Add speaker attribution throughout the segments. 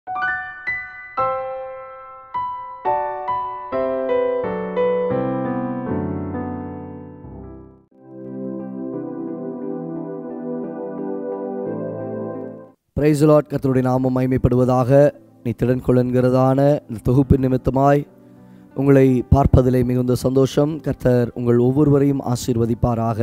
Speaker 1: பிரைஸ்லாட் கர்த்தருடைய நாமம் மகிமைப்படுவதாக நீ திடன் கொள்ளுங்கிறதான இந்த தொகுப்பின் நிமித்தமாய் உங்களை பார்ப்பதிலே மிகுந்த சந்தோஷம் கர்த்தர் உங்கள் ஒவ்வொருவரையும் ஆசீர்வதிப்பாராக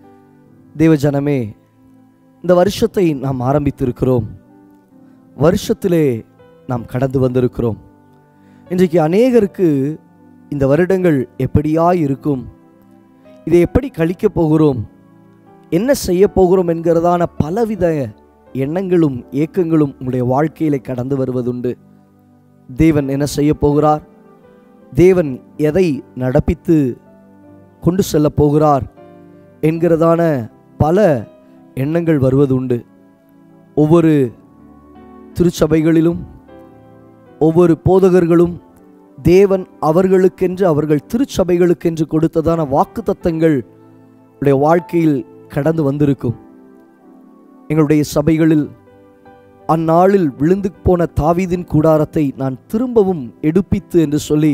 Speaker 1: தேவ ஜனமே இந்த வருஷத்தை நாம் ஆரம்பித்திருக்கிறோம் வருஷத்திலே நாம் கடந்து வந்திருக்கிறோம் இன்றைக்கு அநேகருக்கு இந்த வருடங்கள் எப்படியாய் இருக்கும் இதை எப்படி கழிக்கப் போகிறோம் என்ன செய்ய போகிறோம் என்கிறதான பலவித எண்ணங்களும் ஏக்கங்களும் உங்களுடைய வாழ்க்கையிலே கடந்து வருவதுண்டு தேவன் என்ன செய்ய போகிறார் தேவன் எதை நடப்பித்து கொண்டு செல்ல போகிறார் என்கிறதான பல எண்ணங்கள் வருவதுண்டு ஒவ்வொரு திருச்சபைகளிலும் ஒவ்வொரு போதகர்களும் தேவன் அவர்களுக்கென்று அவர்கள் திருச்சபைகளுக்கென்று கொடுத்ததான வாக்குத்தத்தங்கள் உடைய வாழ்க்கையில் கடந்து வந்திருக்கும் எங்களுடைய சபைகளில் அந்நாளில் விழுந்து போன தாவீதின் கூடாரத்தை நான் திரும்பவும் எடுப்பித்து என்று சொல்லி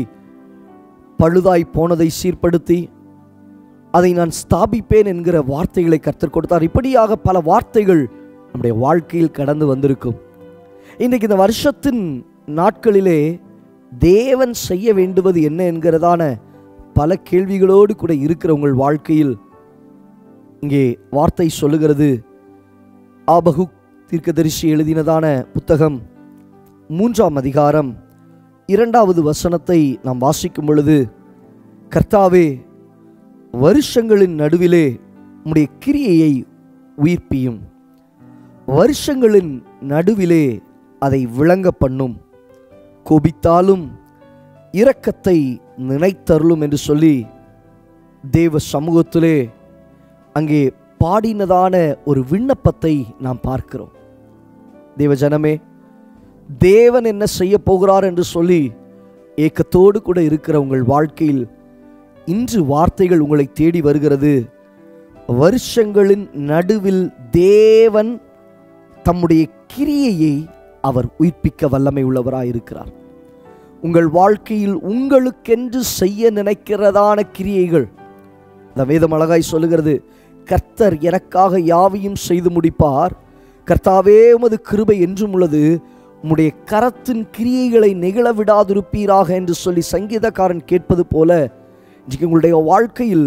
Speaker 1: பழுதாய் போனதை சீர்படுத்தி அதை நான் ஸ்தாபிப்பேன் என்கிற வார்த்தைகளை கற்றுக் கொடுத்தார் இப்படியாக பல வார்த்தைகள் நம்முடைய வாழ்க்கையில் கடந்து வந்திருக்கும் இன்றைக்கு இந்த வருஷத்தின் நாட்களிலே தேவன் செய்ய வேண்டுவது என்ன என்கிறதான பல கேள்விகளோடு கூட இருக்கிற உங்கள் வாழ்க்கையில் இங்கே வார்த்தை சொல்லுகிறது ஆபகு தீர்க்கதரிசி எழுதினதான புத்தகம் மூன்றாம் அதிகாரம் இரண்டாவது வசனத்தை நாம் வாசிக்கும் பொழுது கர்த்தாவே வருஷங்களின் நடுவிலே உம்முடைய கிரியையை உயிர்ப்பியும் வருஷங்களின் நடுவிலே அதை விளங்க பண்ணும் கோபித்தாலும் இரக்கத்தை நினைத்தருளும் என்று சொல்லி தேவ சமூகத்திலே அங்கே பாடினதான ஒரு விண்ணப்பத்தை நாம் பார்க்கிறோம் தேவ ஜனமே தேவன் என்ன செய்ய போகிறார் என்று சொல்லி ஏக்கத்தோடு கூட இருக்கிற உங்கள் வாழ்க்கையில் இன்று வார்த்தைகள் உங்களை தேடி வருகிறது வருஷங்களின் நடுவில் தேவன் தம்முடைய கிரியையை அவர் உயிர்ப்பிக்க வல்லமை உள்ளவராய் இருக்கிறார் உங்கள் வாழ்க்கையில் உங்களுக்கென்று செய்ய நினைக்கிறதான கிரியைகள் இந்த வேதம் அழகாய் சொல்லுகிறது கர்த்தர் எனக்காக யாவையும் செய்து முடிப்பார் கர்த்தாவே உமது கிருபை என்றும் உள்ளது உம்முடைய கரத்தின் கிரியைகளை நிகழ விடாதிருப்பீராக என்று சொல்லி சங்கீதக்காரன் கேட்பது போல இன்றைக்கு உங்களுடைய வாழ்க்கையில்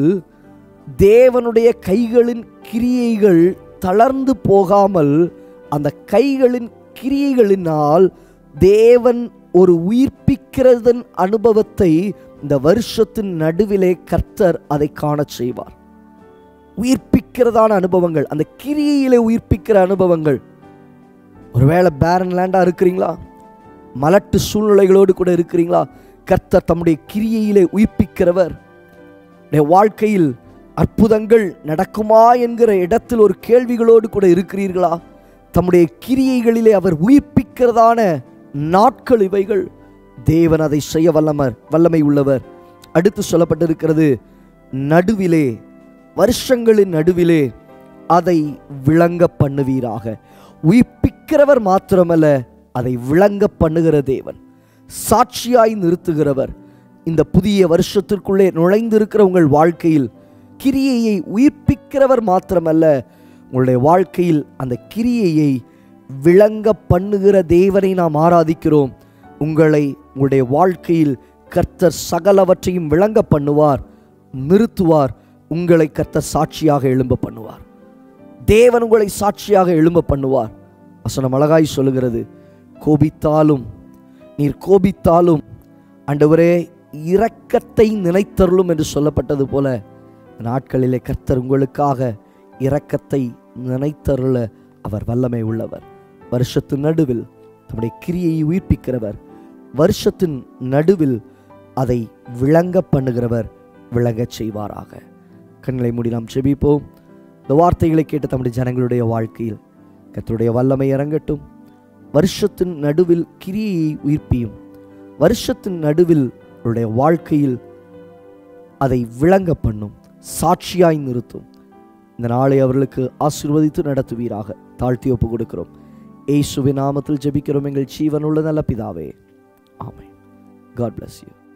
Speaker 1: தேவனுடைய கைகளின் கிரியைகள் தளர்ந்து போகாமல் அந்த கைகளின் கிரியைகளினால் தேவன் ஒரு உயிர்ப்பிக்கிறதன் அனுபவத்தை இந்த வருஷத்தின் நடுவிலே கர்த்தர் அதை காணச் செய்வார் உயிர்ப்பிக்கிறதான அனுபவங்கள் அந்த கிரியையிலே உயிர்ப்பிக்கிற அனுபவங்கள் ஒருவேளை பேரன் லேண்டா இருக்கிறீங்களா மலட்டு சூழ்நிலைகளோடு கூட இருக்கிறீங்களா கர்த்தர் தம்முடைய கிரியையிலே உயிர்ப்பிக்கிறவர் உடைய வாழ்க்கையில் அற்புதங்கள் நடக்குமா என்கிற இடத்தில் ஒரு கேள்விகளோடு கூட இருக்கிறீர்களா தம்முடைய கிரியைகளிலே அவர் உயிர்ப்பிக்கிறதான நாட்கள் இவைகள் தேவன் அதை செய்ய வல்லமர் வல்லமை உள்ளவர் அடுத்து சொல்லப்பட்டிருக்கிறது நடுவிலே வருஷங்களின் நடுவிலே அதை விளங்க பண்ணுவீராக உயிர்ப்பிக்கிறவர் மாத்திரமல்ல அதை விளங்க பண்ணுகிற தேவன் சாட்சியாய் நிறுத்துகிறவர் இந்த புதிய வருஷத்திற்குள்ளே நுழைந்திருக்கிற உங்கள் வாழ்க்கையில் கிரியையை உயிர்ப்பிக்கிறவர் மாத்திரமல்ல உங்களுடைய வாழ்க்கையில் அந்த கிரியையை விளங்க பண்ணுகிற தேவனை நாம் ஆராதிக்கிறோம் உங்களை உங்களுடைய வாழ்க்கையில் கர்த்தர் சகலவற்றையும் விளங்க பண்ணுவார் நிறுத்துவார் உங்களை கர்த்தர் சாட்சியாக எழும்ப பண்ணுவார் தேவன் உங்களை சாட்சியாக எழும்ப பண்ணுவார் வசனம் அழகாய் சொல்லுகிறது கோபித்தாலும் நீர் கோபித்தாலும் ஆண்டவரே இரக்கத்தை நினைத்தருளும் என்று சொல்லப்பட்டது போல நாட்களிலே கர்த்தர் உங்களுக்காக இரக்கத்தை நினைத்தருள அவர் வல்லமை உள்ளவர் வருஷத்தின் நடுவில் தம்முடைய கிரியையை உயிர்ப்பிக்கிறவர் வருஷத்தின் நடுவில் அதை விளங்க பண்ணுகிறவர் விளங்கச் செய்வாராக கண்களை மூடி நாம் செபிப்போம் இந்த வார்த்தைகளை கேட்ட தம்முடைய ஜனங்களுடைய வாழ்க்கையில் கர்த்தருடைய வல்லமை இறங்கட்டும் வருஷத்தின் நடுவில் கிரியையை உயிர்ப்பியும் வருஷத்தின் நடுவில் அவருடைய வாழ்க்கையில் அதை விளங்க பண்ணும் சாட்சியாய் நிறுத்தும் இந்த நாளை அவர்களுக்கு ஆசீர்வதித்து நடத்துவீராக தாழ்த்தி ஒப்பு கொடுக்கிறோம் இயேசுவின் நாமத்தில் ஜெபிக்கிறோம் எங்கள் ஜீவனுள்ள நல்ல பிதாவே ஆமென் காட் bless you